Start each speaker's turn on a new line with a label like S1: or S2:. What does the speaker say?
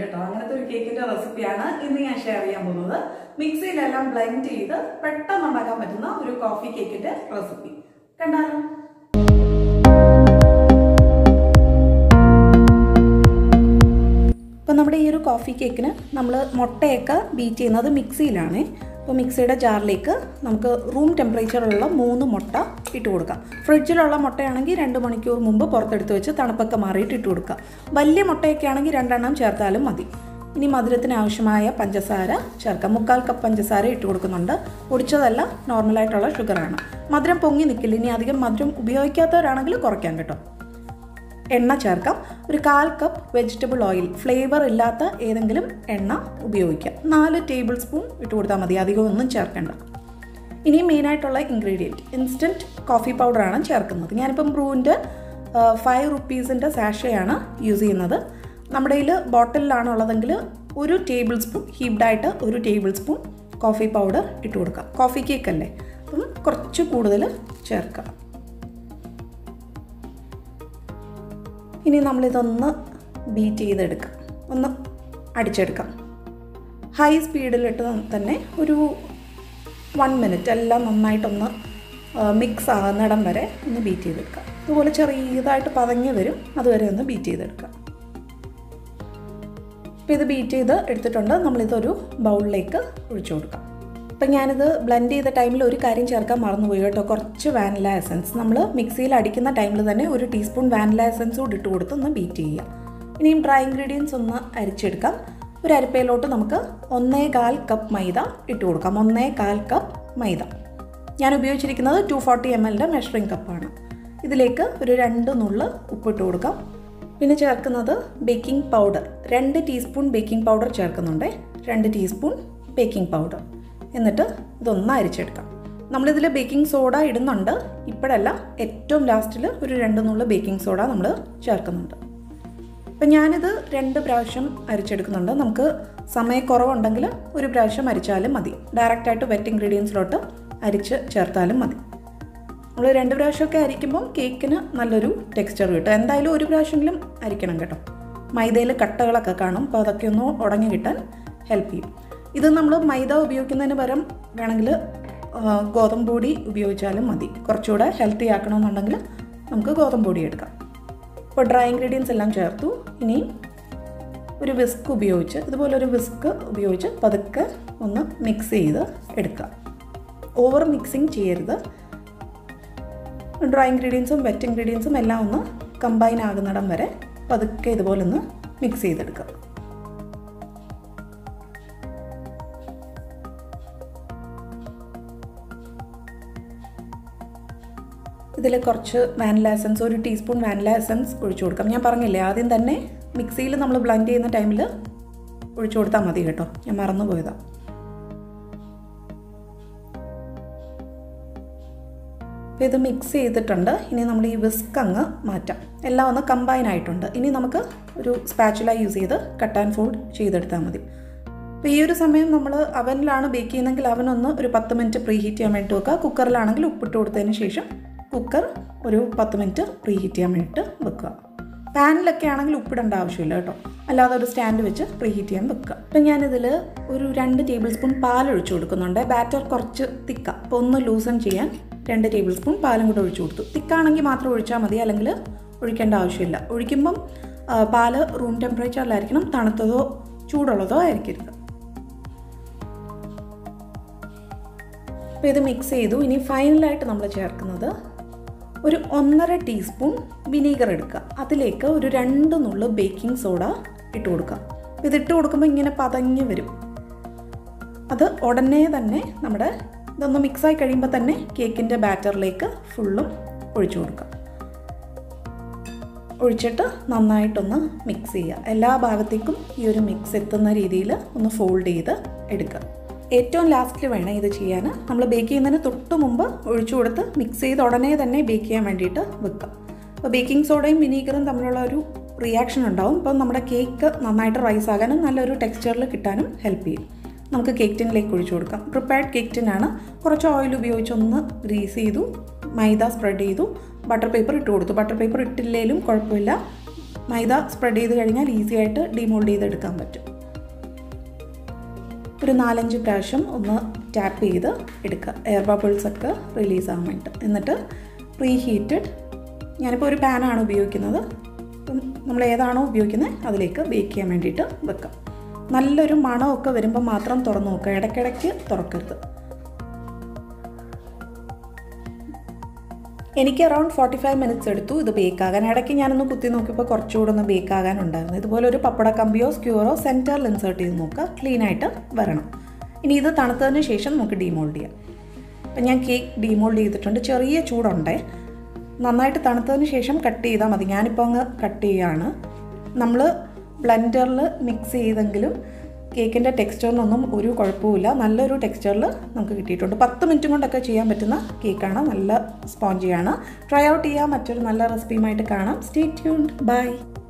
S1: കേട്ടോ അങ്ങനത്തെ ഒരു കേക്കിന്റെ റെസിപ്പിയാണ് ഇന്ന് ഞാൻ ഷെയർ ചെയ്യാൻ പോകുന്നത് മിക്സിയിലെല്ലാം ബ്ലെൻഡ് ചെയ്ത് പെട്ടെന്ന് ഉണ്ടാക്കാൻ പറ്റുന്ന ഒരു കോഫി കേക്കിന്റെ റെസിപ്പി കണ്ടാലോ അപ്പോൾ നമ്മുടെ ഈ ഒരു കോഫി കേക്കിന് നമ്മൾ മുട്ടയൊക്കെ ബീറ്റ് ചെയ്യുന്നത് മിക്സിയിലാണ് അപ്പോൾ മിക്സിയുടെ ജാറിലേക്ക് നമുക്ക് റൂം ടെമ്പറേച്ചറിലുള്ള മൂന്ന് മുട്ട ഇട്ട് കൊടുക്കാം ഫ്രിഡ്ജിലുള്ള മുട്ടയാണെങ്കിൽ രണ്ട് മണിക്കൂർ മുമ്പ് പുറത്തെടുത്ത് വെച്ച് തണുപ്പൊക്കെ മാറിയിട്ട് ഇട്ട് കൊടുക്കാം വലിയ മുട്ടയൊക്കെ ആണെങ്കിൽ രണ്ടെണ്ണം ചേർത്താലും മതി ഇനി മധുരത്തിന് ആവശ്യമായ പഞ്ചസാര ചേർക്കാം മുക്കാൽ കപ്പ് പഞ്ചസാര ഇട്ട് കൊടുക്കുന്നുണ്ട് പൊടിച്ചതല്ല നോർമലായിട്ടുള്ള ഷുഗറാണ് മധുരം പൊങ്ങി നിൽക്കില്ല ഇനി അധികം മധുരം ഉപയോഗിക്കാത്തവരാണെങ്കിൽ കുറയ്ക്കാം കേട്ടോ എണ്ണ ചേർക്കാം ഒരു കാൽ കപ്പ് വെജിറ്റബിൾ ഓയിൽ ഫ്ലേവർ ഇല്ലാത്ത ഏതെങ്കിലും എണ്ണ ഉപയോഗിക്കാം നാല് ടേബിൾ സ്പൂൺ ഇട്ട് കൊടുത്താൽ മതി അധികം ഒന്നും ചേർക്കേണ്ട ഇനി മെയിനായിട്ടുള്ള ഇൻഗ്രീഡിയൻറ്റ് ഇൻസ്റ്റൻറ്റ് കോഫി പൗഡറാണ് ചേർക്കുന്നത് ഞാനിപ്പം ബ്രൂവിൻ്റെ ഫൈവ് റുപ്പീസിൻ്റെ സാഷയാണ് യൂസ് ചെയ്യുന്നത് നമ്മുടെ കയ്യിൽ ബോട്ടിലാണ് ഉള്ളതെങ്കിൽ ഒരു ടേബിൾ സ്പൂൺ ഹീപ്ഡായിട്ട് ഒരു ടേബിൾ സ്പൂൺ കോഫി പൗഡർ ഇട്ട് കൊടുക്കാം കോഫി കേക്ക് അല്ലേ അപ്പം കുറച്ച് കൂടുതൽ ചേർക്കാം ഇനി നമ്മളിതൊന്ന് ബീറ്റ് ചെയ്തെടുക്കാം ഒന്ന് അടിച്ചെടുക്കാം ഹൈ സ്പീഡിലിട്ട് തന്നെ ഒരു വൺ മിനിറ്റ് എല്ലാം നന്നായിട്ടൊന്ന് മിക്സ് ആകുന്നിടം വരെ ഒന്ന് ബീറ്റ് ചെയ്തെടുക്കാം അതുപോലെ ചെറിയതായിട്ട് പതഞ്ഞ് വരും അതുവരെ ഒന്ന് ബീറ്റ് ചെയ്തെടുക്കാം അപ്പോൾ ഇത് ബീറ്റ് ചെയ്ത് എടുത്തിട്ടുണ്ട് നമ്മളിതൊരു ബൗളിലേക്ക് ഒഴിച്ചു കൊടുക്കാം അപ്പം ഞാനിത് ബ്ലെൻഡ് ചെയ്ത ടൈമിൽ ഒരു കാര്യം ചേർക്കാൻ മറന്നുപോയി കേട്ടോ കുറച്ച് വാനില എസൻസ് നമ്മൾ മിക്സിയിൽ അടിക്കുന്ന ടൈമിൽ തന്നെ ഒരു ടീസ്പൂൺ വാനില എസൻസ് കൂടി ഇട്ട് കൊടുത്ത് ഒന്ന് ബീറ്റ് ചെയ്യുക ഇനിയും ഡ്രൈ ഇൻഗ്രീഡിയൻസ് ഒന്ന് അരിച്ചെടുക്കാം ഒരു അരിപ്പയിലോട്ട് നമുക്ക് ഒന്നേ കാൽ കപ്പ് മൈദ ഇട്ട് കൊടുക്കാം ഒന്നേ കാൽ കപ്പ് മൈദ ഞാൻ ഉപയോഗിച്ചിരിക്കുന്നത് ടു ഫോർട്ടി എം എല്ലിൻ്റെ മെഷറിംഗ് കപ്പാണ് ഇതിലേക്ക് ഒരു രണ്ട് നുള്ള് ഉപ്പിട്ട് കൊടുക്കാം പിന്നെ ചേർക്കുന്നത് ബേക്കിംഗ് പൗഡർ രണ്ട് ടീസ്പൂൺ ബേക്കിംഗ് പൗഡർ ചേർക്കുന്നുണ്ട് രണ്ട് ടീസ്പൂൺ ബേക്കിംഗ് പൗഡർ എന്നിട്ട് ഇതൊന്ന് അരിച്ചെടുക്കാം നമ്മളിതിൽ ബേക്കിംഗ് സോഡ ഇടുന്നുണ്ട് ഇപ്പോഴല്ല ഏറ്റവും ലാസ്റ്റിൽ ഒരു രണ്ട് നുള്ളു ബേക്കിംഗ് സോഡ നമ്മൾ ചേർക്കുന്നുണ്ട് അപ്പം ഞാനിത് രണ്ട് പ്രാവശ്യം അരിച്ചെടുക്കുന്നുണ്ട് നമുക്ക് സമയക്കുറവുണ്ടെങ്കിൽ ഒരു പ്രാവശ്യം അരിച്ചാലും മതി ഡയറക്റ്റായിട്ട് വെറ്റ് ഇൻഗ്രീഡിയൻസിലോട്ട് അരിച്ച് ചേർത്താലും മതി നമ്മൾ രണ്ട് പ്രാവശ്യമൊക്കെ അരിക്കുമ്പം കേക്കിന് നല്ലൊരു ടെക്സ്ചർ കിട്ടും എന്തായാലും ഒരു പ്രാവശ്യമെങ്കിലും അരിക്കണം കേട്ടോ മൈദയിൽ കട്ടകളൊക്കെ കാണും അപ്പോൾ അതൊക്കെ ഒന്ന് ഉടഞ്ഞു കിട്ടാൻ ഹെൽപ്പ് ചെയ്യും ഇത് നമ്മൾ മൈദ ഉപയോഗിക്കുന്നതിന് പകരം വേണമെങ്കിൽ ഗോതമ്പ് പൊടി ഉപയോഗിച്ചാലും മതി കുറച്ചുകൂടെ ഹെൽത്തി ആക്കണമെന്നുണ്ടെങ്കിൽ നമുക്ക് ഗോതമ്പ് പൊടി എടുക്കാം ഇപ്പോൾ ഡ്രൈ ഇൻഗ്രീഡിയൻസ് എല്ലാം ചേർത്തു ഇനി ഒരു വിസ്ക് ഉപയോഗിച്ച് ഇതുപോലെ ഒരു വിസ്ക് ഉപയോഗിച്ച് പതുക്കെ ഒന്ന് മിക്സ് ചെയ്ത് എടുക്കുക ഓവർ മിക്സിങ് ചെയ്യരുത് ഡ്രൈ ഇൻഗ്രീഡിയൻസും വെറ്റ് ഇൻഗ്രീഡിയൻസും എല്ലാം ഒന്ന് കമ്പൈൻ ആകുന്നിടം വരെ പതുക്കെ ഇതുപോലെ ഒന്ന് മിക്സ് ചെയ്തെടുക്കുക ഇതിൽ കുറച്ച് വാനില എസൻസ് ഒരു ടീസ്പൂൺ വാനില എസൻസ് ഒഴിച്ചു കൊടുക്കാം ഞാൻ പറഞ്ഞില്ലേ ആദ്യം തന്നെ മിക്സിയിൽ നമ്മൾ ബ്ലെൻഡ് ചെയ്യുന്ന ടൈമിൽ ഒഴിച്ചു കൊടുത്താൽ മതി കേട്ടോ ഞാൻ മറന്നു പോയതാണ് അപ്പോൾ ഇത് മിക്സ് ചെയ്തിട്ടുണ്ട് ഇനി നമ്മൾ ഈ വിസ്ക് അങ്ങ് മാറ്റാം എല്ലാം ഒന്ന് കമ്പൈൻ ആയിട്ടുണ്ട് ഇനി നമുക്ക് ഒരു സ്പാച്ചുല യൂസ് ചെയ്ത് കട്ട് ആൻഡ് ഫോൾഡ് ചെയ്തെടുത്താൽ മതി അപ്പോൾ ഈ ഒരു സമയം നമ്മൾ അവനിലാണ് ബേക്ക് ചെയ്യുന്നതെങ്കിൽ അവനൊന്ന് ഒരു പത്ത് മിനിറ്റ് പ്രീ ഹീറ്റ് ചെയ്യാൻ വേണ്ടി വെക്കുക കുക്കറിലാണെങ്കിൽ ഉപ്പിട്ട് കൊടുത്തതിന് ശേഷം കുക്കർ ഒരു പത്ത് മിനിറ്റ് പ്രീ ഹീറ്റ് ചെയ്യാൻ വേണ്ടിയിട്ട് വെക്കുക പാനിലൊക്കെ ആണെങ്കിൽ ഉപ്പിടേണ്ട ആവശ്യമില്ല കേട്ടോ അല്ലാതെ ഒരു സ്റ്റാൻഡ് വെച്ച് പ്രീ ഹീറ്റ് ചെയ്യാൻ വെക്കുക അപ്പം ഞാനിതിൽ ഒരു രണ്ട് ടേബിൾ സ്പൂൺ പാൽ ഒഴിച്ചു കൊടുക്കുന്നുണ്ട് ബാറ്റർ കുറച്ച് തിക്ക അപ്പോൾ ഒന്ന് ലൂസൺ ചെയ്യാൻ രണ്ട് ടേബിൾ സ്പൂൺ പാലും കൂടെ ഒഴിച്ചു കൊടുത്തു തിക്കാണെങ്കിൽ മാത്രം ഒഴിച്ചാൽ മതി അല്ലെങ്കിൽ ഒഴിക്കേണ്ട ആവശ്യമില്ല ഒഴിക്കുമ്പം പാല് റൂം ടെമ്പറേച്ചറിലായിരിക്കണം തണുത്തതോ ചൂടുള്ളതോ ആയിരിക്കരുത് അപ്പോൾ ഇത് മിക്സ് ചെയ്തു ഇനി ഫൈനലായിട്ട് നമ്മൾ ചേർക്കുന്നത് ഒരു ഒന്നര ടീസ്പൂൺ വിനീഗർ എടുക്കുക അതിലേക്ക് ഒരു രണ്ട് നുള്ളു ബേക്കിംഗ് സോഡ ഇട്ട് കൊടുക്കുക ഇതിട്ട് കൊടുക്കുമ്പോൾ ഇങ്ങനെ പതഞ്ഞ് വരും അത് ഉടനെ തന്നെ നമ്മുടെ ഇതൊന്ന് മിക്സായി കഴിയുമ്പോൾ തന്നെ കേക്കിൻ്റെ ബാറ്ററിലേക്ക് ഫുള്ളും ഒഴിച്ചു കൊടുക്കുക ഒഴിച്ചിട്ട് നന്നായിട്ടൊന്ന് മിക്സ് ചെയ്യുക എല്ലാ ഭാഗത്തേക്കും ഈ ഒരു മിക്സ് എത്തുന്ന രീതിയിൽ ഒന്ന് ഫോൾഡ് ചെയ്ത് എടുക്കുക ഏറ്റവും ലാസ്റ്റിൽ വേണം ഇത് ചെയ്യാൻ നമ്മൾ ബേക്ക് ചെയ്യുന്നതിന് തൊട്ട് മുമ്പ് ഒഴിച്ചു കൊടുത്ത് മിക്സ് ചെയ്ത് ഉടനെ തന്നെ ബേക്ക് ചെയ്യാൻ വേണ്ടിയിട്ട് വെക്കുക അപ്പോൾ ബേക്കിംഗ് സോഡയും വിനീഗറും തമ്മിലുള്ള ഒരു റിയാക്ഷൻ ഉണ്ടാവും അപ്പോൾ നമ്മുടെ കേക്ക് നന്നായിട്ട് റൈസ് ആകാനും നല്ലൊരു ടെക്സ്ചറിൽ കിട്ടാനും ഹെൽപ്പ് ചെയ്യും നമുക്ക് കേക്ക് ടിന്നിലേക്ക് ഒഴിച്ചു കൊടുക്കാം പ്രിപ്പയർഡ് കേക്ക് ടിന്നാണ് കുറച്ച് ഓയിൽ ഉപയോഗിച്ച് ഒന്ന് ഗ്രീസ് ചെയ്തു മൈദ സ്പ്രെഡ് ചെയ്തു ബട്ടർ പേപ്പർ ഇട്ട് കൊടുത്തു ബട്ടർ പേപ്പർ ഇട്ടില്ലേലും കുഴപ്പമില്ല മൈദ സ്പ്രെഡ് ചെയ്ത് കഴിഞ്ഞാൽ ഈസി ആയിട്ട് ഡിമോൾഡ് ചെയ്തെടുക്കാൻ പറ്റും ഒരു നാലഞ്ച് പ്രാവശ്യം ഒന്ന് ടാപ്പ് ചെയ്ത് എടുക്കുക എയർ ബബിൾസ് ഒക്കെ റിലീസ് ആകാൻ വേണ്ടിയിട്ട് എന്നിട്ട് പ്രീ ഹീറ്റഡ് ഞാനിപ്പോൾ ഒരു പാനാണ് ഉപയോഗിക്കുന്നത് അപ്പം നമ്മൾ ഏതാണോ ഉപയോഗിക്കുന്നത് അതിലേക്ക് ബേക്ക് ചെയ്യാൻ വേണ്ടിയിട്ട് വെക്കാം നല്ലൊരു മണമൊക്കെ വരുമ്പോൾ മാത്രം തുറന്നു നോക്കുക ഇടയ്ക്കിടയ്ക്ക് തുറക്കരുത് എനിക്ക് അറൗണ്ട് ഫോർട്ടി ഫൈവ് മിനിറ്റ്സ് എടുത്തു ഇത് ബേക്ക് ആകാൻ ഇടയ്ക്ക് ഞാനൊന്ന് കുത്തി നോക്കിയപ്പോൾ കുറച്ചുകൂടെ ഒന്ന് ബേക്ക് ആകാനുണ്ടായിരുന്നു ഇതുപോലെ ഒരു പപ്പട കമ്പിയോ സ്ക്യൂറോ സെൻറ്ററിൽ ഇൻസേർട്ട് ചെയ്ത് നോക്കുക ക്ലീൻ ആയിട്ട് വരണം ഇനി ഇത് തണുത്തതിന് ശേഷം നമുക്ക് ഡീമോൾഡ് ചെയ്യാം അപ്പം ഞാൻ കേക്ക് ഡീമോൾഡ് ചെയ്തിട്ടുണ്ട് ചെറിയ ചൂടുണ്ടേ നന്നായിട്ട് തണുത്തതിന് ശേഷം കട്ട് ചെയ്താൽ മതി ഞാനിപ്പോൾ അങ്ങ് കട്ട് ചെയ്യുകയാണ് നമ്മൾ ബ്ലെൻഡറിൽ മിക്സ് ചെയ്തെങ്കിലും കേക്കിൻ്റെ ടെക്സ്ചറിനൊന്നും ഒരു കുഴപ്പമില്ല നല്ലൊരു ടെക്സ്ചറിൽ നമുക്ക് കിട്ടിയിട്ടുണ്ട് പത്ത് മിനിറ്റ് കൊണ്ടൊക്കെ ചെയ്യാൻ പറ്റുന്ന കേക്കാണ് നല്ല സ്പോഞ്ചിയാണ് ട്രൈ ഔട്ട് ചെയ്യാം മറ്റൊരു നല്ല റെസിപ്പിയുമായിട്ട് കാണാം സ്റ്റേ ട്യൂൺഡ് ബൈ